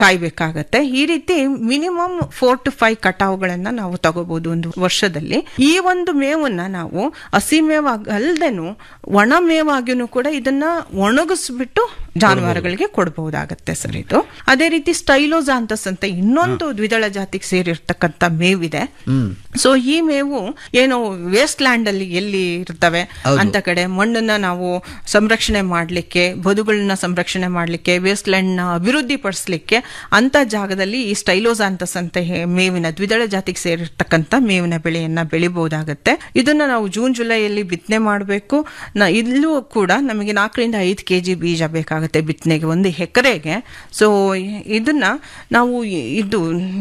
ಕಾಯ್ಬೇಕಾಗತ್ತೆ ಈ ರೀತಿ minimum four to five ಕಟಾವುಗಳನ್ನ ನಾವು ತಗೋಬಹುದು ಒಂದು ವರ್ಷದಲ್ಲಿ ಈ ಒಂದು ಮೇವನ್ನ ನಾವು ಹಸಿ ಮೇವಾಗಿ ಅಲ್ದೇನು ಒಣ ಮೇವಾಗಿನೂ ಕೂಡ ಇದನ್ನ ಒಣಗಿಸ್ಬಿಟ್ಟು ಜಾನುವಾರುಗಳಿಗೆ ಕೊಡಬಹುದಾಗತ್ತೆ ಸರ್ ಇದು ಅದೇ ರೀತಿ ಸ್ಟೈಲೋಜಾಂತಸ್ ಅಂತ ಇನ್ನೊಂದು ದ್ವಿದಳ ಜಾತಿಗೆ ಸೇರಿರ್ತಕ್ಕಂಥ ಮೇವಿದೆ ಸೊ ಈ ಮೇವು ಏನು ವೇಸ್ಟ್ ಲ್ಯಾಂಡ್ ಅಲ್ಲಿ ಎಲ್ಲಿ ಇರ್ತವೆ ಅಂತ ಕಡೆ ಮಣ್ಣನ್ನ ನಾವು ಸಂರಕ್ಷಣೆ ಮಾಡ್ಲಿಕ್ಕೆ ಬದುಗಳನ್ನ ಸಂರಕ್ಷಣೆ ಮಾಡ್ಲಿಕ್ಕೆ ವೇಸ್ಟ್ ಲ್ಯಾಂಡ್ ನ ಅಭಿವೃದ್ಧಿ ಪಡಿಸ್ಲಿಕ್ಕೆ ಅಂತ ಜಾಗದಲ್ಲಿ ಈ ಸ್ಟೈಲೋಜಾಂತಸ್ ಅಂತ ಹೇ- ಮೇವಿನ ದ್ವಿದಳ ಜಾತಿಗೆ ಸೇರಿರ್ತಕ್ಕಂಥ ಮೇವಿನ ಬೆಳೆಯನ್ನ ಬೆಳಿಬಹುದಾಗತ್ತೆ ಇದನ್ನ ನಾವು ಜೂನ್ ಜುಲೈಯಲ್ಲಿ ಬಿತ್ತನೆ ಮಾಡಬೇಕು ಇಲ್ಲೂ ಕೂಡ ನಮಗೆ ನಾಲ್ಕರಿಂದ ಐದು ಕೆಜಿ ಬೀಜ ಬೇಕಾಗುತ್ತೆ ಬಿತ್ತನೆಗೆ ಒಂದು ಎಕರೆಗೆ ಸೊ ಇದನ್ನ ನಾವು ಇ- ಇದು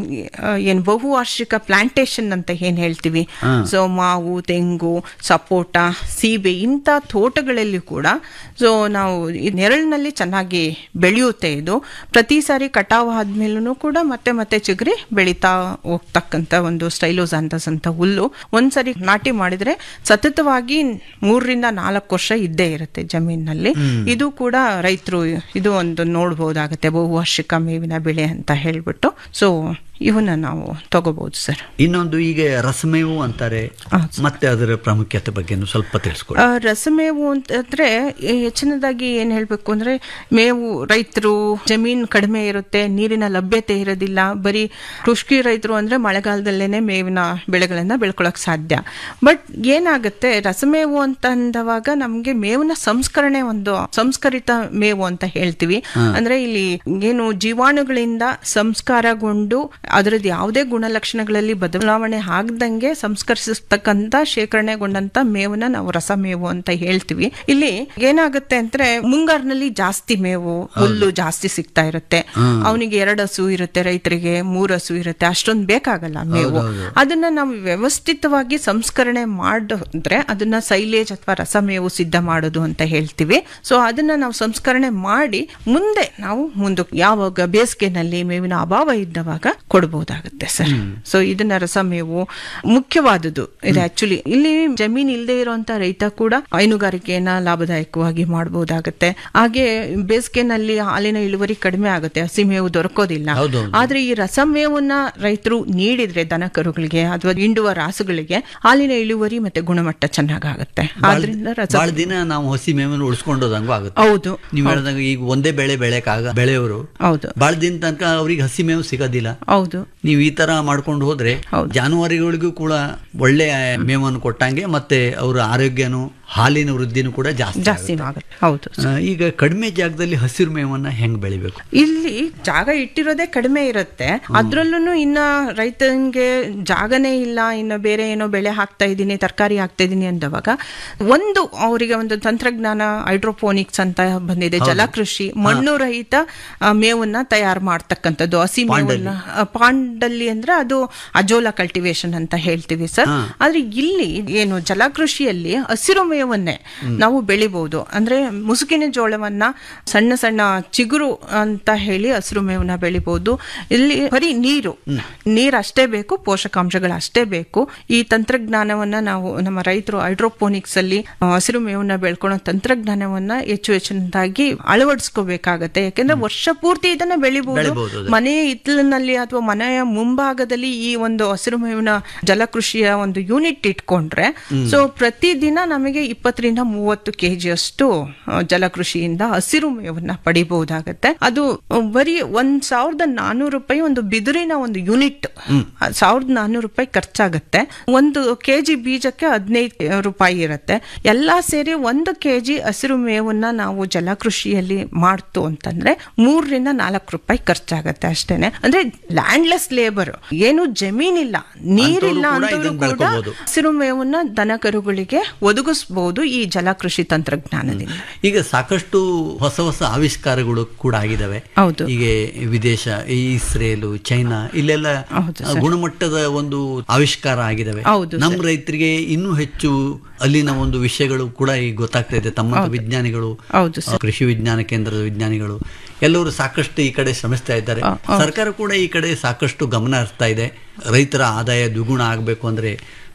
ಆ, ಏನು ಬಹುವಾರ್ಷಿಕ ಪ್ಲಾಂಟೇಶನ್ ಅಂತ ಏನ್ ಹೇಳ್ತೀವಿ ಸೊ ಮಾವು ತೆಂಗು ಸಪೋಟ ಸೀಬೆ ಇಂಥ ತೋಟಗಳಲ್ಲಿ ಕೂಡ ಸೊ ನಾವು ಈ ನೆರಳಿನಲ್ಲಿ ಚೆನ್ನಾಗಿ ಬೆಳೆಯುತ್ತೆ ಇದು ಪ್ರತಿ ಸಾರಿ ಕಟಾವು ಆದ್ಮೇಲೂ ಕೂಡ ಮತ್ತೆ ಮತ್ತೆ ಚಿಗುರಿ ಬೆಳೀತಾ ಹೋಗ್ತಕ್ಕಂಥ ಒಂದು ಸ್ಟೈಲೋಸಾಂತಸ್ ಅಂತ ಹುಲ್ಲು ಒಂದ್ಸರಿ ನಾಟಿ ಮಾಡಿದ್ರೆ ಸತತವಾಗಿ ಮೂರರಿಂದ ನಾಲ್ಕು ವರ್ಷ ಇದ್ದೇ ಇರುತ್ತೆ ಜಮೀನಿನಲ್ಲಿ ಇದು ಕೂಡ ರೈತರು ಇದು ಒಂದು ನೋಡ್ಬೋದಾಗತ್ತೆ ಬಹುವಾರ್ಷಿಕ ಮೇವಿನ ಬೆಳೆ ಅಂತ ಹೇಳ್ಬಿಟ್ಟು ಸೊ ಇವನ್ನ ನಾವು ತಗೋಬಹುದು ಸರ್ ಇನ್ನೊಂದು ಈಗ ರಸಮೇವು ಅಂತಾರೆ ಮತ್ತೆ ಅದರ ಪ್ರಾಮುಖ್ಯತೆ ಬಗ್ಗೆ ಸ್ವಲ್ಪ ತಿಳಿಸ್ಕೊಡಿ ಆ, ರಸಮೇವು ಅಂತಂದ್ರೆ ಈ ಹೆಚ್ಚಿನದಾಗಿ ಏನ್ ಹೇಳ್ಬೇಕು ಅಂದ್ರೆ ಮೇವು ರೈತರು ಜಮೀನ್ ಕಡಿಮೆ ಇರುತ್ತೆ ನೀರಿನ ಲಭ್ಯತೆ ಇರೋದಿಲ್ಲ ಬರೀ ಕೃಷಿ ರೈತರು ಅಂದ್ರೆ ಮಳೆಗಾಲದಲ್ಲೇನೆ ಮೇವಿನ ಬೆಳೆಗಳನ್ನ ಬೆಳ್ಕೊಳಕ್ ಸಾಧ್ಯ ಬಟ್ ಏನಾಗುತ್ತೆ ರಸಮೇವು ಅಂತ ಅಂದವಾಗ ನಮ್ಗೆ ಮೇವಿನ ಸಂಸ್ಕರಣೆ ಒಂದು ಸಂಸ್ಕರಿತ ಮೇವು ಅಂತ ಹೇಳ್ತೀವಿ ಅಂದ್ರೆ ಇಲ್ಲಿ ಏನು ಜೀವಾಣುಗಳಿಂದ ಸಂಸ್ಕಾರಗೊಂಡು ಅದರದ್ದು ಯಾವುದೇ ಗುಣಲಕ್ಷಣಗಳಲ್ಲಿ ಬದಲಾವಣೆ ಆಗದಂಗೆ ಸಂಸ್ಕರಿಸತಕ್ಕಂತ ಶೇಖರಣೆಗೊಂಡಂತ ಮೇವನ್ನ ನಾವು ರಸಮೇವು ಅಂತ ಹೇಳ್ತೀವಿ ಇಲ್ಲಿ ಏನಾಗುತ್ತೆ ಅಂದ್ರೆ ಮುಂಗಾರಿನಲ್ಲಿ ಜಾಸ್ತಿ ಮೇವು ಹುಲ್ಲು ಜಾಸ್ತಿ ಸಿಗ್ತಾ ಇರುತ್ತೆ ಅವನಿಗೆ ಎರಡು ಹಸು ಇರುತ್ತೆ ರೈತರಿಗೆ ಮೂರು ಹಸು ಇರುತ್ತೆ ಅಷ್ಟೊಂದು ಬೇಕಾಗಲ್ಲ ಮೇವು ಅದನ್ನ ನಾವು ವ್ಯವಸ್ಥಿತವಾಗಿ ಸಂಸ್ಕರಣೆ ಮಾಡಿದ್ರೆ ಅದನ್ನ ಸೈಲೇಜ್ ಅಥವಾ ರಸಮೇವು ಸಿದ್ಧ ಮಾಡೋದು ಅಂತ ಹೇಳ್ತೀವಿ ಸೊ ಅದನ್ನ ನಾವು ಸಂಸ್ಕರಣೆ ಮಾಡಿ ಮುಂದೆ ನಾವು ಮುಂದಕ್ಕೆ ಯಾವಾಗ ಬೇಸಿಗೆನಲ್ಲಿ ಮೇವಿನ ಅಭಾವ ಇದ್ದವಾಗ ಕೊಡಬಹುದಾಗುತ್ತೆ ಸರ್ ಸೊ ಇದನ್ನ ರಸಮೇವು ಮುಖ್ಯವಾದುದು ಇದು ಆಕ್ಚುಲಿ ಇಲ್ಲಿ ಜಮೀನ್ ಇಲ್ಲದೆ ಇರುವಂತ ರೈತ ಕೂಡ ಹೈನುಗಾರಿಕೆಯನ್ನ ಲಾಭದಾಯಕವಾಗಿ ಮಾಡಬಹುದಾಗುತ್ತೆ ಹಾಗೆ ಬೇಸಿಗೆನಲ್ಲಿ ಹಾಲಿನ ಇಳುವರಿ ಕಡಿಮೆ ಆಗುತ್ತೆ ಹಸಿಮೇವು ದೊರಕೋದಿಲ್ಲ ಹೌದೌದು. ಆದ್ರೆ ಈ ರಸಮೇವನ್ನ ರೈತರು ನೀಡಿದ್ರೆ ದನ ಕರುಗಳಿಗೆ ಅಥವಾ ಹಿಂಡುವ ರಾಸುಗಳಿಗೆ ಹಾಲಿನ ಇಳುವರಿ ಮತ್ತೆ ಗುಣಮಟ್ಟ ಚೆನ್ನಾಗಾಗುತ್ತೆ ಆದ್ರಿಂದ ರಸ ಬಹಳ ದಿನ ನಾವು ಹಸಿ ಮೇವನ್ನು ಉಳಿಸ್ಕೊಂಡೋದಂಗೂ ಆಗುತ್ತೆ ಹೌದು ನೀವು ಹೇಳ್ದಂಗ ಈಗ ಒಂದೇ ಬೆಳೆ ಬೆಳೆಕಾಗ ಬೆಳೆಯವರು ಹೌದು ಬಹಳ ದಿನ ತನಕ ಅವ್ರಿಗೆ ಹಸಿ ಮೇವು ಸಿಗೋದಿಲ್ಲ ಹೌದು ನೀವು ಈ ತರ ಮಾಡ್ಕೊಂಡು ಹೋದ್ರೆ ಹೌದು. ಜಾನುವಾರುಗಳಿಗೂ ಕೂಡ ಒಳ್ಳೆ ಮೇವನ್ನು ಕೊಟ್ಟಂಗೆ ಮತ್ತೆ ಅವರ ಆರೋಗ್ಯನು ಹಾಲಿನ ವೃದ್ಧಿನೂ ಕೂಡ ಜಾಸ್ತಿ ಜಾಸ್ತಿ ಆಗುತ್ತೆ ಹೌದು ಆ, ಈಗ ಕಡಿಮೆ ಜಾಗದಲ್ಲಿ ಹಸಿರು ಮೇವನ್ನ ಹೆಂಗ್ ಬೆಳಿಬೇಕು ಇಲ್ಲಿ ಜಾಗ ಇಟ್ಟಿರೋದೇ ಕಡಿಮೆ ಇರುತ್ತೆ ಅದ್ರಲ್ಲೂ ಇನ್ನ ರೈತನಿಗೆ ಜಾಗನೇ ಇಲ್ಲ ಇನ್ನು ಬೇರೆ ಏನೋ ಬೆಳೆ ಹಾಕ್ತಾ ಇದ್ದೀನಿ ತರಕಾರಿ ಹಾಕ್ತಾ ಇದ್ದೀನಿ ಅಂದವಾಗ ಒಂದು ಅವರಿಗೆ ಒಂದು ತಂತ್ರಜ್ಞಾನ ಹೈಡ್ರೋಪೋನಿಕ್ಸ್ ಅಂತ ಬಂದಿದೆ ಜಲಕೃಷಿ ಮಣ್ಣು ರಹಿತ ಆ, ಮೇವನ್ನ ತಯಾರು ಮಾಡ್ತಕ್ಕಂಥದ್ದು ಹಸಿ ಮೇವನ್ನ ಆ, ಪಾಂಡಲ್ಲಿ ಅಂದ್ರೆ ಅದು ಅಜೋಲಾ ಕಲ್ಟಿವೇಶನ್ ಅಂತ ಹೇಳ್ತೀವಿ ಸರ್ ಆದ್ರೆ ಇಲ್ಲಿ ಏನು ಜಲಕೃಷಿಯಲ್ಲಿ ಹಸಿರು ಮೇವನ್ನೇ ನಾವು ಬೆಳಿಬಹುದು ಅಂದ್ರೆ ಮುಸುಕಿನ ಜೋಳವನ್ನ ಸಣ್ಣ ಸಣ್ಣ ಚಿಗುರು ಅಂತ ಹೇಳಿ ಹಸಿರು ಮೇವನ್ನ ಬೆಳಿಬಹುದು ಇಲ್ಲಿ ಬರೀ ನೀರು ನೀರ್ ಅಷ್ಟೇ ಬೇಕು ಪೋಷಕಾಂಶಗಳು ಅಷ್ಟೇ ಬೇಕು ಈ ತಂತ್ರಜ್ಞಾನವನ್ನ ನಾವು ನಮ್ಮ ರೈತರು ಹೈಡ್ರೋಪೋನಿಕ್ಸ್ ಅಲ್ಲಿ ಆ, ಹಸಿರು ಮೇವನ್ನ ಬೆಳ್ಕೊಳ್ಳೋ ತಂತ್ರಜ್ಞಾನವನ್ನ ಹೆಚ್ಚು ಹೆಚ್ಚಿನದಾಗಿ ಅಳವಡಿಸ್ಕೋಬೇಕಾಗತ್ತೆ ಯಾಕೆಂದ್ರೆ ವರ್ಷ ಪೂರ್ತಿ ಇದನ್ನ ಬೆಳಿಬಹುದು ಬೆಳಿಬಹುದು ಅದು. ಮನೆಯ ಹಿತ್ತಲಿನಲ್ಲಿ ಅಥವಾ ಮನೆಯ ಮುಂಭಾಗದಲ್ಲಿ ಈ ಒಂದು ಹಸಿರು ಮೇವಿನ ಜಲಕೃಷಿಯ ಒಂದು ಯೂನಿಟ್ ಇಟ್ಕೊಂಡ್ರೆ ಸೊ ಪ್ರತಿದಿನ ನಮಗೆ ಇಪ್ಪತ್ತರಿಂದ ಮೂವತ್ತು ಕೆಜಿ ಅಷ್ಟು ಆ, ಜಲಕೃಷಿಯಿಂದ ಹಸಿರು ಮೇವನ್ನ ಪಡಿಬಹುದಾಗತ್ತೆ ಅದು ಆ, ಬರೀ ಒಂದ್ ಸಾವಿರದ ನಾನೂರು ರೂಪಾಯಿ ಒಂದು ಬಿದಿರಿನ ಒಂದು ಯೂನಿಟ್ ಸಾವಿರದ ನಾನೂರು ರೂಪಾಯಿ ಖರ್ಚಾಗತ್ತೆ ಒಂದು ಕೆಜಿ ಬೀಜಕ್ಕೆ ಹದಿನೈದು ರೂಪಾಯಿ ಇರುತ್ತೆ ಎಲ್ಲಾ ಸೇರಿ ಒಂದು ಕೆಜಿ ಹಸಿರು ಮೇವನ್ನ ನಾವು ಜಲಕೃಷಿಯಲ್ಲಿ ಮಾಡ್ತು ಅಂತಂದ್ರೆ ಮೂರರಿಂದ ನಾಲ್ಕು ರೂಪಾಯಿ ಖರ್ಚಾಗತ್ತೆ ಅಷ್ಟೇನೆ ಅಂದ್ರೆ ಲ್ಯಾಂಡ್ಲೆಸ್ ಲೇಬರ್ ಏನು ಜಮೀನಿಲ್ಲ ನೀರಿಲ್ಲ ಅಂಥವ್ರು ಕೂಡ ಅಂತವ್ರು ಇದನ್ನ ಕೂಡ ಬೆಳ್ಕೊಬೋದು. ಹಸಿರು ಮೇವನ್ನ ದನ ಕರುಗಳಿಗೆ ಒದಗಿಸಬಹುದು ಈ ಜಲಕೃಷಿ ತಂತ್ರಜ್ಞಾನದಿಂದ ಈಗ ಸಾಕಷ್ಟು ಹೊಸ ಹೊಸ ಆವಿಷ್ಕಾರಗಳು ಕೂಡ ಆಗಿದಾವೆ ಹೌದು. ಈಗ ವಿದೇಶ ಈ ಇಸ್ರೇಲು ಚೈನಾ ಇಲ್ಲೆಲ್ಲ ಹೌದು ಆ, ಗುಣಮಟ್ಟದ ಒಂದು ಆವಿಷ್ಕಾರ ಆಗಿದಾವೆ ಹೌದು ನಮ್ಮ ರೈತರಿಗೆ ಇನ್ನೂ ಹೆಚ್ಚು ಅಲ್ಲಿನ ಒಂದು ವಿಷಯಗಳು ಕೂಡ ಈಗ ಗೊತ್ತಾಗ್ತಾ ಇದೆ ತಮ್ಮ ವಿಜ್ಞಾನಿಗಳು ಹೌದು ಆ, ಕೃಷಿ ವಿಜ್ಞಾನ ಕೇಂದ್ರದ ವಿಜ್ಞಾನಿಗಳು ಎಲ್ಲರೂ ಸಾಕಷ್ಟು ಈ ಕಡೆ ಶ್ರಮಿಸ್ತಾ ಇದ್ದಾರೆ ಸರ್ಕಾರ ಕೂಡ ಈ ಕಡೆ ಸಾಕಷ್ಟು ಗಮನ ಹರಿಸ್ತಾ ಇದೆ ರೈತರ ಆದಾಯ ದ್ವಿಗುಣ ಆಗಬೇಕು ಅಂದ್ರೆ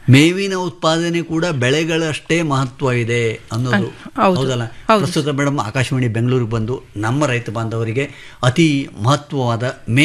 ಮೇವಿನ ಉತ್ಪಾದನೆ ಕೂಡ ಬೆಳೆಗಳಷ್ಟೇ ಮಹತ್ವ ಇದೆ ಅನ್ನೋದು ಹೌದು. ಹೌದಲ್ಲ ಹೌದು. ಪ್ರಸ್ತುತ ಮೇಡಮ್ ಆಕಾಶವಾಣಿ ಬೆಂಗಳೂರಿಗೆ ಬಂದು ನಮ್ಮ ರೈತ ಬಾಂಧವರಿಗೆ ಅತಿ ಮಹತ್ವವಾದ